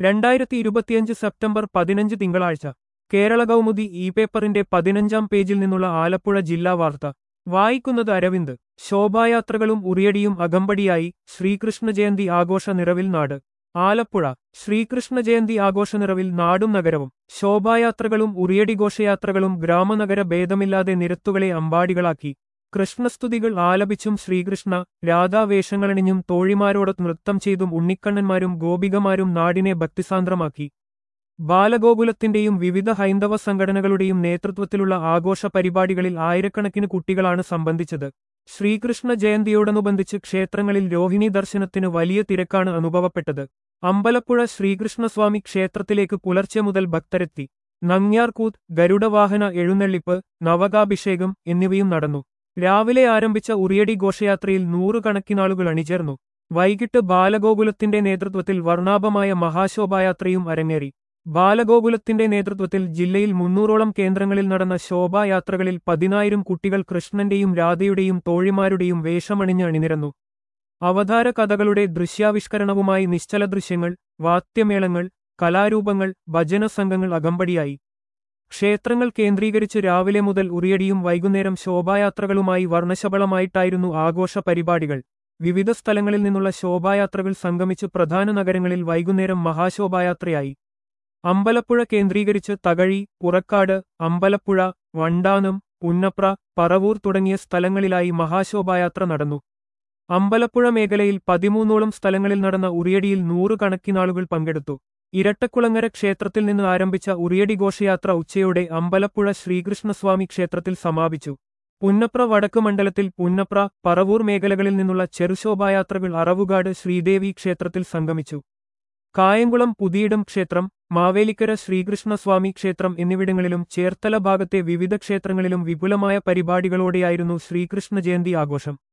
രണ്ടായിരത്തി ഇരുപത്തിയഞ്ച് സെപ്റ്റംബർ പതിനഞ്ച് തിങ്കളാഴ്ച കേരള കൗമുദി ഇ പേപ്പറിന്റെ പതിനഞ്ചാം പേജിൽ നിന്നുള്ള ആലപ്പുഴ ജില്ലാ വാർത്ത വായിക്കുന്നത് അരവിന്ദ് ശോഭായാത്രകളും ഉറിയടിയും അകമ്പടിയായി ശ്രീകൃഷ്ണ ജയന്തി ആഘോഷ നിറവിൽ നാട് ആലപ്പുഴ ശ്രീകൃഷ്ണ ജയന്തി ആഘോഷ നിറവിൽ നാടും നഗരവും ശോഭായാത്രകളും ഉറിയടി ഘോഷയാത്രകളും ഗ്രാമനഗര ഭേദമില്ലാതെ നിരത്തുകളെ അമ്പാടികളാക്കി കൃഷ്ണസ്തുതികൾ ആലപിച്ചും ശ്രീകൃഷ്ണ രാധാവേഷങ്ങളണിഞ്ഞും തോഴിമാരോടൊത്ത് നൃത്തം ചെയ്തും ഉണ്ണിക്കണ്ണന്മാരും ഗോപികമാരും നാടിനെ ഭക്തിസാന്ദ്രമാക്കി ബാലഗോകുലത്തിന്റെയും വിവിധ ഹൈന്ദവ സംഘടനകളുടെയും നേതൃത്വത്തിലുള്ള ആഘോഷ പരിപാടികളിൽ ആയിരക്കണക്കിന് കുട്ടികളാണ് സംബന്ധിച്ചത് ശ്രീകൃഷ്ണ ജയന്തിയോടനുബന്ധിച്ച് ക്ഷേത്രങ്ങളിൽ രോഹിണി ദർശനത്തിന് വലിയ തിരക്കാണ് അനുഭവപ്പെട്ടത് അമ്പലപ്പുഴ ശ്രീകൃഷ്ണസ്വാമി ക്ഷേത്രത്തിലേക്ക് പുലർച്ചെ മുതൽ ഭക്തരെത്തി നങ്ങ്യാർകൂത്ത് ഗരുഡവാഹന എഴുന്നള്ളിപ്പ് നവകാഭിഷേകം എന്നിവയും നടന്നു രാവിലെ ആരംഭിച്ച ഉറിയടി ഘോഷയാത്രയിൽ നൂറുകണക്കിനാളുകൾ അണിചേർന്നു വൈകിട്ട് ബാലഗോകുലത്തിന്റെ നേതൃത്വത്തിൽ വർണ്ണാഭമായ മഹാശോഭായാത്രയും അരങ്ങേറി ബാലഗോകുലത്തിന്റെ നേതൃത്വത്തിൽ ജില്ലയിൽ മുന്നൂറോളം കേന്ദ്രങ്ങളിൽ നടന്ന ശോഭായാത്രകളിൽ പതിനായിരം കുട്ടികൾ കൃഷ്ണന്റെയും രാധയുടെയും തോഴിമാരുടെയും വേഷമണിഞ്ഞ് അണിനിരന്നു അവതാര കഥകളുടെ ദൃശ്യാവിഷ്കരണവുമായി നിശ്ചല ദൃശ്യങ്ങൾ വാദ്യമേളങ്ങൾ കലാരൂപങ്ങൾ ഭജനസംഘങ്ങൾ അകമ്പടിയായി ക്ഷേത്രങ്ങൾ കേന്ദ്രീകരിച്ച് രാവിലെ മുതൽ ഉറിയടിയും വൈകുന്നേരം ശോഭായാത്രകളുമായി വർണ്ണശബളമായിട്ടായിരുന്നു ആഘോഷ പരിപാടികൾ വിവിധ സ്ഥലങ്ങളിൽ നിന്നുള്ള ശോഭായാത്രകൾ സംഗമിച്ച് പ്രധാന നഗരങ്ങളിൽ വൈകുന്നേരം മഹാശോഭായാത്രയായി അമ്പലപ്പുഴ കേന്ദ്രീകരിച്ച് തകഴി പുറക്കാട് അമ്പലപ്പുഴ വണ്ടാനം പുന്നപ്ര പറവൂർ തുടങ്ങിയ സ്ഥലങ്ങളിലായി മഹാശോഭായാത്ര നടന്നു അമ്പലപ്പുഴ മേഖലയിൽ പതിമൂന്നോളം സ്ഥലങ്ങളിൽ നടന്ന ഉറിയടിയിൽ നൂറുകണക്കിനാളുകൾ പങ്കെടുത്തു ഇരട്ടക്കുളങ്ങര ക്ഷേത്രത്തിൽ നിന്ന് ആരംഭിച്ച ഉറിയടി ഘോഷയാത്ര ഉച്ചയോടെ അമ്പലപ്പുഴ ശ്രീകൃഷ്ണസ്വാമി ക്ഷേത്രത്തിൽ സമാപിച്ചു പുന്നപ്ര വടക്ക് മണ്ഡലത്തിൽ പുന്നപ്ര പറവൂർ മേഖലകളിൽ നിന്നുള്ള ചെറുശോഭായാത്രകൾ അറവുകാട് ശ്രീദേവി ക്ഷേത്രത്തിൽ സംഗമിച്ചു കായംകുളം പുതിയിടം ക്ഷേത്രം മാവേലിക്കര ശ്രീകൃഷ്ണസ്വാമി ക്ഷേത്രം എന്നിവിടങ്ങളിലും ചേർത്തല ഭാഗത്തെ വിവിധ ക്ഷേത്രങ്ങളിലും വിപുലമായ പരിപാടികളോടെയായിരുന്നു ശ്രീകൃഷ്ണ ജയന്തി ആഘോഷം